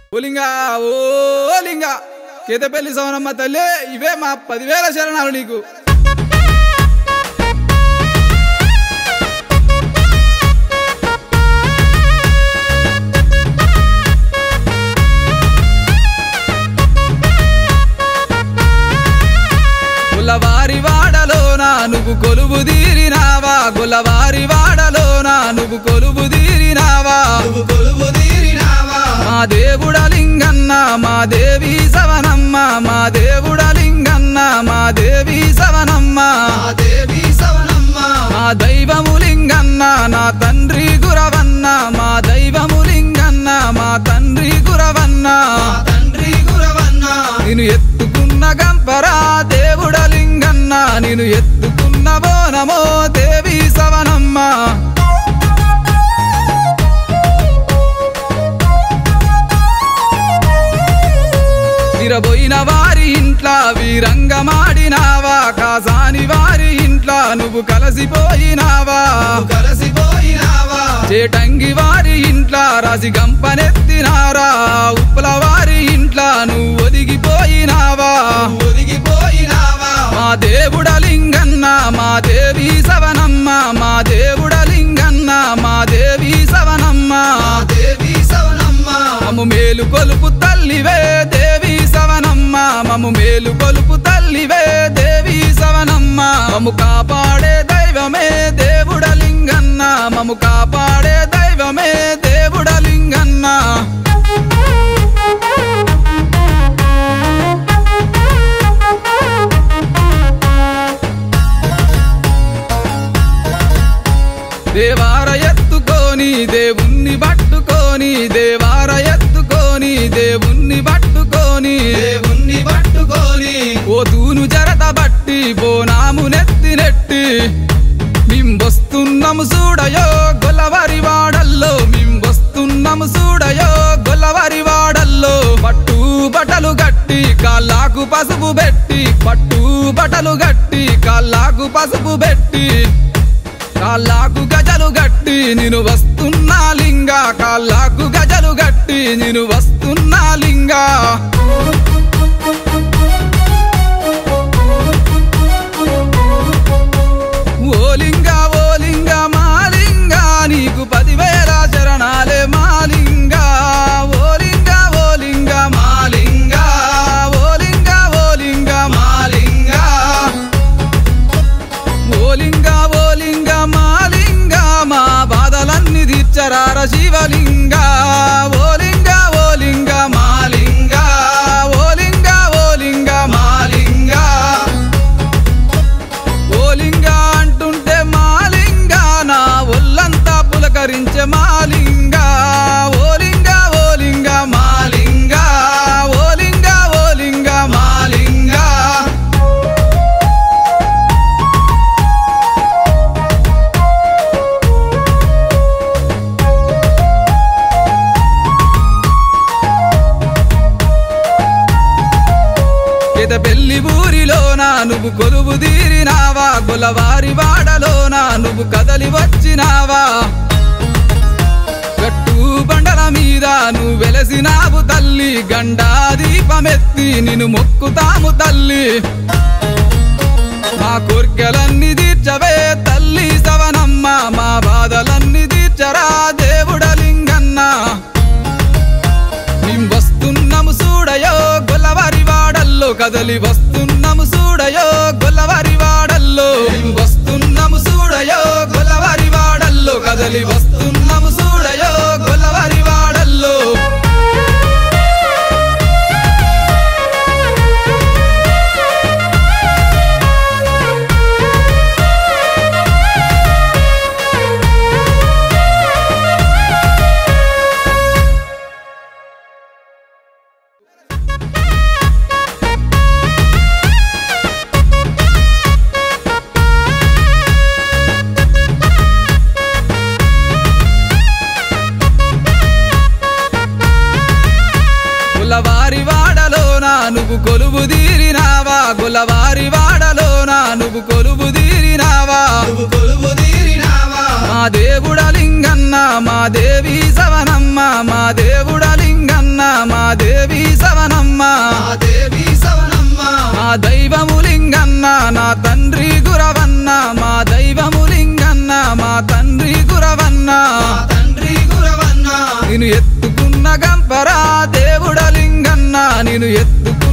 ఓలింగా ఓ లింగా కేతపల్లి సవనమ్మ తల్లి ఇవే మా పదివేల శరణాలు నీకు గుల్లవారి వాడలోనా నువ్వు కొలువు తీరినావా గుల్లవారి వాడలోనా నువ్వు కొలువు తీరినావా నువ్వు కొలువు తీరినావా మా దేవుడ లింగన్న మా దేవి సవనమ్మ మా దేవుడ లింగన్న మా దేవి సవనమ్మ మా దేవి సవనమ్మ మా దైవము లింగన్న నా తండ్రి గురవన్న మా దైవము లింగన్న మా తండ్రి గురవన్న మా తండ్రి గురవన్న నేను ఎత్తుకున్న గంపరా దేవుడ లింగన్న నేను ఎత్తుకున్న బోనమో దేవి సవనమ్మ విరబోయిన వారి ఇంట్లా వీరంగమాడినావా కాసాని వారి ఇంట్లా నువ్వు కలసిపోయినావా నువ్వు కలిసిపోయినావా చేటంగి వారి ఇంట్లా రాసి గంపనెత్తినారా ఉప్పుల వారి ఇంట్లా నువ్వు ఒదిగిపోయినావా నువ్వు ఒదిగిపోయినావా మా దేవుడ లింగన్న మా దేవి సవనమ్మ మా దేవుడ లింగన్న మా దేవి సవనమ్మ మా దేవి సవనమ్మ మము మేలు కొలుపు తల్లివే దేవి సవనమ్మ మము మేలు కొలుపు తల్లివే దేవి సవనమ్మ మము కాపాడే దైవమే దేవుడ లింగన్న మము కాపాడే దైవమే దేవుడ లింగన్న దేవార ఎత్తుకొని దేవుణ్ణి పట్టుకొని దేవార ఎత్తుకొని దేవుణ్ణి పట్టుకొని దేవుణ్ణి పట్టుకొని ఓ తూను జరత బట్టి బోనాము నెత్తి నెట్టి మింబొస్తున్నాము చూడయో గొల్లవారి వాడల్లో మింబొస్తున్నాము చూడయో గొల్లవారి వాడల్లో పట్టు బట్టలు గట్టి కాళ్ళకు పసుపు పెట్టి పట్టు బట్టలు గట్టి కాళ్ళకు పసుపు పెట్టి కాళ్ళకు గజలు గట్టి నేను వస్తున్నా లింగా కాళ్ళకు గజలు గట్టి నేను వస్తున్నా లింగా ఓ లింగా ఓ లింగా మాలింగా నీకు పదివేల చరణాలే మాలింగా ఓ లింగా ఓ లింగా మాలింగా ఓ లింగా ఓ లింగా మాలింగా ఓ లింగా ఓ లింగా మాలింగా మా బాధలన్నీ తీర్చరార శివలింగా ఓ లింగా ఓ లింగా మాలింగా ఓ లింగా ఓ లింగా మాలింగా ఓలింగా అంటుంటే మాలింగా నా ఒళ్ళంతా పులకరించే మాలింగా ఓలింగా ఓలింగా మాలింగా ఓలింగా ఓలింగా మాలింగా పెద్ద పెళ్లి ఊరిలోనా నువ్వు కొలువు తీరినావా గొలవారి వాడలోనా నువ్వు కదలి వచ్చినావా గట్టు బండల మీద నువ్వు వెలసినావు తల్లి గండా దీపమెత్తి నిన్ను మొక్కుతాము తల్లి మా కోర్కెలన్నీ తీర్చవే తల్లి సవనమ్మ మా బాధలన్నీ తీర్చరా దేవుడ లింగన్న మేం వస్తున్నాము చూడయో గొల్లవారి వాడల్లో కదలి వస్తున్నాము చూడయో గొల్లవారి వాడల్లో మేం వస్తున్నాము చూడయో గొల్లవారి వాడల్లో కదలి వస్తున్నాము చూడయో గొల్లవారి వాడల్లో గుల్లవారి వాడలోనా నువ్వు కొలువు తీరినావా గుల్లవారి వాడలోనా నువ్వు కొలువు తీరినావా నువ్వు కొలువు తీరినావా మా దేవుడ లింగన్న మా దేవి సవనమ్మ మా దేవుడ లింగన్న మా నేను ఎత్తుకున్న గంపరా దేవుడ లింగన్న నేను ఎత్తుకున్న